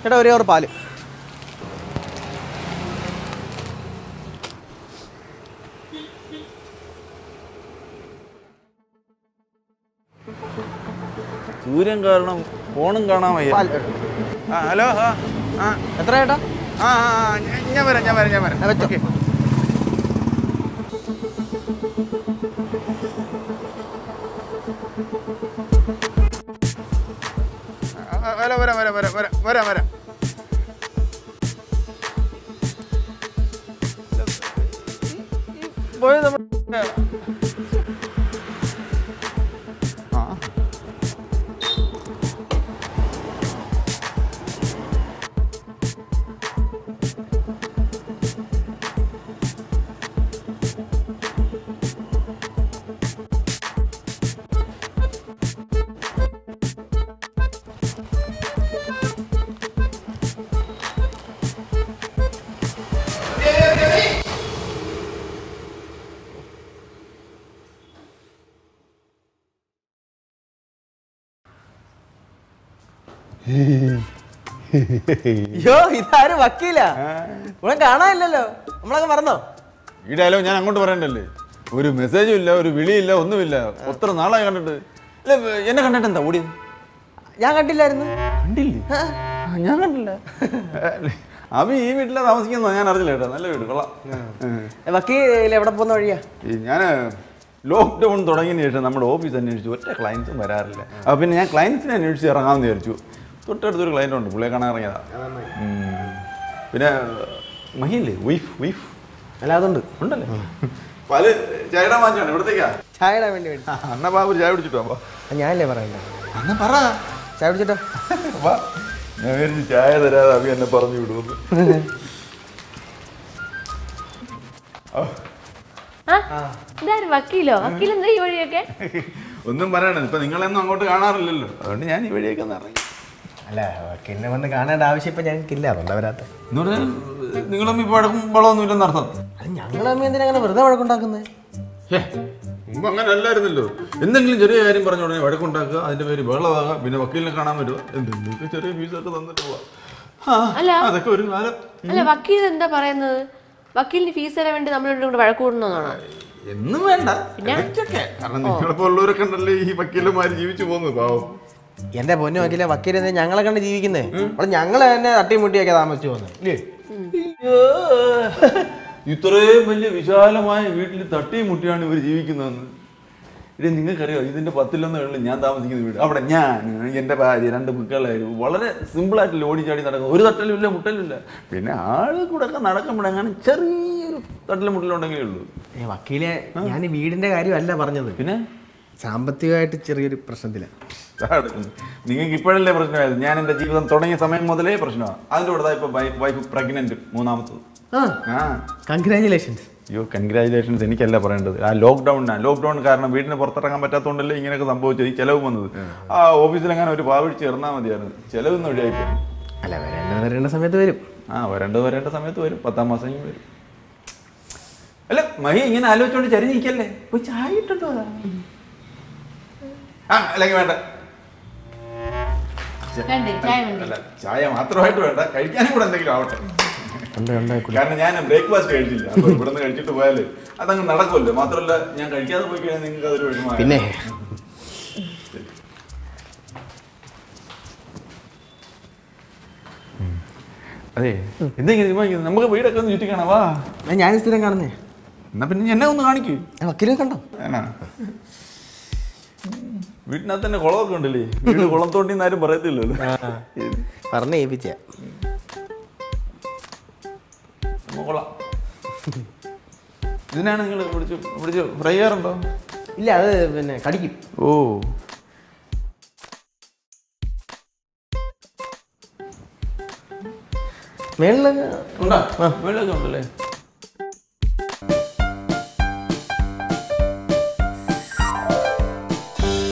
ചേട്ടാ ഒരേ ഒരു പാല് സൂര്യൻ കാരണം ഫോണും കാണാൻ വയ്യ പാൽ ആ ഹലോ ആ ആ എത്ര ചേട്ടാ ആ ആ, ആ, ഞാൻ- ഞാൻ വരാം ഞാൻ വരാം ഞാൻ വരാം ആ, വെച്ചോ. ഓക്കേ. ആ, ആ, വരാം വരാം വരാം വരാം വരാം വരാം വരാം പോയത് നമ്മുടെ ആ അയ്യോ ഇതാരും വക്കീല ഇവിടെ കാണാനില്ലല്ലോ നമ്മളൊക്കെ മറന്നോ ഈ ഡയലോഗ് ഞാൻ അങ്ങോട്ട് പറയണ്ടല്ലേ ഒരു മെസ്സേജും ഇല്ല ഒരു വിളിയില്ല ഒന്നുമില്ല ഒത്ര നാളായി കണ്ടിട്ട് അല്ല എന്നെ കണ്ടിട്ട് എന്താ ഓടിയത് ഞാൻ കണ്ടില്ലായിരുന്നു കണ്ടില്ലേ ആ, ഞാൻ കണ്ടില്ല അവൻ ഈ വീട്ടിലെ താമസിക്കുന്ന ഞാൻ അറിഞ്ഞില്ല കേട്ടോ നല്ല വീട് കൊള്ളാം വക്കീൽ എവിടെ പോകുന്ന വഴിയാ ഈ ഞാൻ ലോക്ക്ഡൗൺ തുടങ്ങിയതിന് ശേഷം നമ്മുടെ ഓഫീസ് അന്വേഷിച്ചു ഒറ്റ ക്ലയൻസും വരാറില്ല അപ്പോൾ പിന്നെ ഞാൻ ക്ലയൻസിനെ അന്വേഷിച്ച് ഇറങ്ങാമെന്ന് വിചാരിച്ചു തൊട്ടടുത്തൊരു ക്ലയൻ്റ് ഉണ്ട് പുള്ളിയെ കാണാൻ ഇറങ്ങിയതാ ഉം. പിന്നെ മഹിയില്ലേ വൈഫ് വൈഫ് അല്ല അതുണ്ട് ഉണ്ടല്ലേ പല ചായയുടെ വാങ്ങിച്ചാണ് ഇവിടത്തേക്കാ ചായ ഇടാൻ വേണ്ടി വേണ്ടി അന്ന ബാബു ഒരു ചായ കുടിച്ചിട്ടോ അപ്പൊ ആ, ഞാനല്ലേ പറയണ്ട അന്ന പറ ചായ കുടിച്ചിട്ടോ വാ. ഞാൻ വിചാരിച്ചു ചായ തരാതെ അഭി എന്നെ പറഞ്ഞു വിടുമെന്ന് ആ ഇതാരും വക്കീലോ വക്കീൽ എന്താ ഈ വഴിയൊക്കെ ഒന്നും പറയണത് ഇപ്പൊ നിങ്ങളെന്നും അങ്ങോട്ട് കാണാറില്ലല്ലോ അതുകൊണ്ട് ഞാൻ ഈ വഴിയൊക്കെ ഒന്ന് ഇറങ്ങി അല്ല വക്കീലിനെ വന്ന് കാണേണ്ട ആവശ്യം ഇപ്പൊ ഞങ്ങൾക്കില്ല അതുകൊണ്ട് വരാത്ത എന്ന് പറഞ്ഞാൽ നിങ്ങളും ഇപ്പൊ വഴക്കും വളമൊന്നും ഇല്ലെന്ന് അർത്ഥം അത് ഞങ്ങൾ അമ്മ എന്തിനാ അങ്ങനെ വെറുതെ വഴക്കുണ്ടാക്കുന്നത് ഹേ, മുമ്പ് അങ്ങനെ അല്ലായിരുന്നല്ലോ എന്തെങ്കിലും ചെറിയ കാര്യം പറഞ്ഞ ഉടനെ വഴക്കുണ്ടാക്കുക അതിന്റെ പേര് ബഹളമാകുക പിന്നെ വക്കീലിനെ കാണാൻ പറ്റുക എന്തെങ്കിലുമൊക്കെ ചെറിയ ഫീസൊക്കെ തന്നിട്ട് പോവാ ആ, അല്ല. അതൊക്കെ ഒരു കാലം അല്ല വക്കീൽ എന്താ പറയുന്നത് വക്കീലിന് ഫീസ് തരാൻ വേണ്ടി നമ്മൾ രണ്ടും കൂടെ വഴക്ക് കൂടുന്നതാണോ എന്നും വേണ്ട ഇടയ്ക്കൊക്കെ കാരണം നിങ്ങളിപ്പോ ഉള്ളവരൊക്കെ ഉണ്ടല്ലേ ഈ വക്കീലന്മാര് ജീവിച്ചു പോകുന്നത് പാവം എന്റെ പൊന്നു വക്കീലെ വക്കീൽ എന്താ ഞങ്ങളെ കണ്ട് ജീവിക്കുന്നേ അപ്പോൾ ഞങ്ങളെ തന്നെ തട്ടിമുട്ടിയൊക്കെ താമസിച്ചു പോകുന്നത് ഇല്ലേ അയ്യോ. ഇത്രയും വലിയ വിശാലമായ വീട്ടിൽ തട്ടിയും മുട്ടിയാണ് ഇവർ ജീവിക്കുന്നതെന്ന് ഇത് നിങ്ങൾക്കറിയാം ഇതിന്റെ പത്തിലൊന്ന് ഉള്ളു ഞാൻ താമസിക്കുന്ന വീട് അവിടെ ഞാൻ എൻ്റെ ഭാര്യ രണ്ട് മക്കളായിരുന്നു വളരെ സിമ്പിളായിട്ട് ഓടി ചാടി നടക്കും ഒരു തട്ടലും ഇല്ല മുട്ടലും ഇല്ല പിന്നെ ആള് കൂടെ ഒക്കെ നടക്കുമ്പോഴെങ്ങനെ ചെറിയൊരു തട്ടലും മുട്ടലുണ്ടെങ്കിലേ ഉള്ളൂ ഏ, വക്കീലെ ഞാൻ ഈ വീടിന്റെ കാര്യമല്ല പറഞ്ഞത് പിന്നെ സാമ്പത്തികമായിട്ട് ചെറിയൊരു പ്രശ്നത്തിലാണ് നിങ്ങൾക്ക് ഇപ്പോഴല്ലേ പ്രശ്നമായത് ഞാൻ എൻ്റെ ജീവിതം തുടങ്ങിയ സമയം മുതലേ പ്രശ്നമാണ് അതിൻ്റെ കൂടെ ഇപ്പൊ വൈഫ് പ്രഗ്നന്റ് മൂന്നാമത്തത് ആ ആ കൺഗ്രാചുലേഷൻസ് അയ്യോ കൺഗ്രാചുലേഷൻസ് എനിക്കല്ല പറയേണ്ടത് ആ ലോക്ക്ഡൗണിനാണ് ലോക്ക്ഡൗൺ കാരണം വീടിന് പുറത്തിറങ്ങാൻ പറ്റാത്തതുകൊണ്ടല്ലേ ഇങ്ങനെയൊക്കെ സംഭവിച്ചത് ഈ ചെലവ് വന്നത് ആ ഓഫീസിൽ അങ്ങനെ ഒരു പാവിടിച്ച് ചേർന്നാൽ മതിയായിരുന്നു ചെലവ് ഒഴിവായിപ്പോയി അല്ല വരേണ്ട വരേണ്ട സമയത്ത് വരും ആ വരേണ്ടത് വരേണ്ട സമയത്ത് വരും പത്താം മാസം കഴിഞ്ഞ് വരും അല്ല മഹി ഇങ്ങനെ ആലോചിച്ചോണ്ട് ചരിഞ്ഞിരിക്കല്ലേ പോയി ചായ ഇട്ടിട്ടോ ആ അല്ലെങ്കിൽ വേണ്ട വേണ്ടേ ചായ വേണ്ടേ അല്ല ചായ മാത്രമായിട്ട് വേണ്ട കഴിക്കാനും കൂടെ എന്തെങ്കിലും ആവട്ടെ ഉണ്ട് ഉണ്ട് കാരണം ഞാൻ ബ്രേക്ക്ഫാസ്റ്റ് കഴിച്ചില്ല അപ്പൊ ഇവിടുന്ന് കഴിച്ചിട്ട് പോയാല് അതങ്ങ് നടക്കുമല്ലോ മാത്രമല്ല ഞാൻ കഴിക്കാതെ പോയി കഴിഞ്ഞാൽ നിങ്ങൾക്ക് അതൊരു വിഷമമാണ് പിന്നെ അതെ എന്തെങ്കിലും തീരുമാനിക്കുന്നത് നമുക്ക് വീടൊക്കെ ഒന്ന് ചുറ്റിക്കണം വാ ആ, ഞാൻ സ്ഥിരം കാണുന്നേ എന്നാ പിന്നെ എന്നെ ഒന്ന് കാണിക്കൂ ആ, വക്കീലെ കണ്ടോ എന്നാ വീട്ടിനകത്ത് തന്നെ കുളമൊക്കെ ഉണ്ടല്ലേ വീട് കുളം തോണ്ടിന്ന് ആരും പറയത്തില്ലല്ലോ പറഞ്ഞ് ഏൽപ്പിച്ച നമ്മ കൊള്ളാം ഇതിനാണ് നിങ്ങൾ പിടിച്ച് പിടിച്ച് ഫ്രൈ ചെയ്യാറുണ്ടോ ഇല്ല അത് പിന്നെ കടിക്കും ഓ മേളില് ഉണ്ടോ വെള്ളമൊക്കെ ഉണ്ടല്ലേ